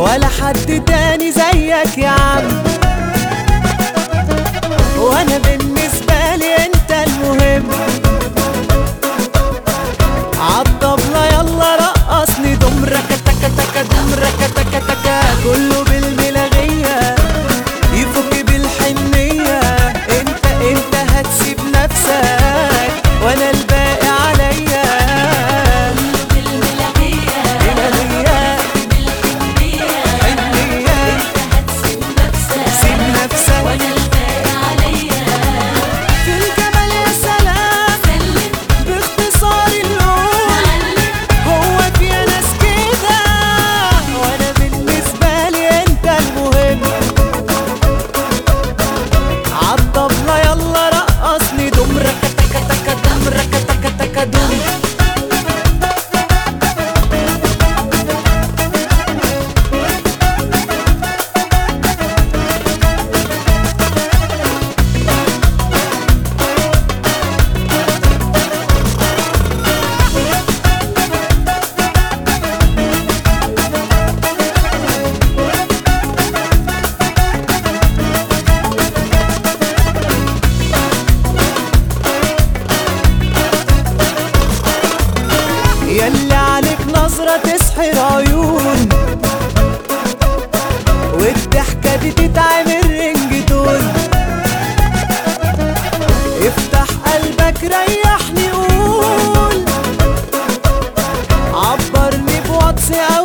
ولا حد تاني زيك يا عم وانا بالنسبة لي انت المهم عالطبلة يلا رقصني دم ركا تكا تكا دم ركا تكا تكا كله بالملاغية يفك بالحنية انت انت هتسيب نفسك وانا الباقي عليا بالملاهية ملاغية بالحنية حنية هتسيب نفسك سيب نفسك وانا الباقي عليا في الجبل يا سلام سلم باختصار القول معلم هو في ناس كده وانا بالنسبة لي انت المهم عالطبلة يلا رقصني دم ركا تكا تكا دم ركا تكا تكا دم ياللي عليك نظرة تسحر عيون والضحكة دي تتعمل رنجتون افتح قلبك ريحني قول عبرني بواتس او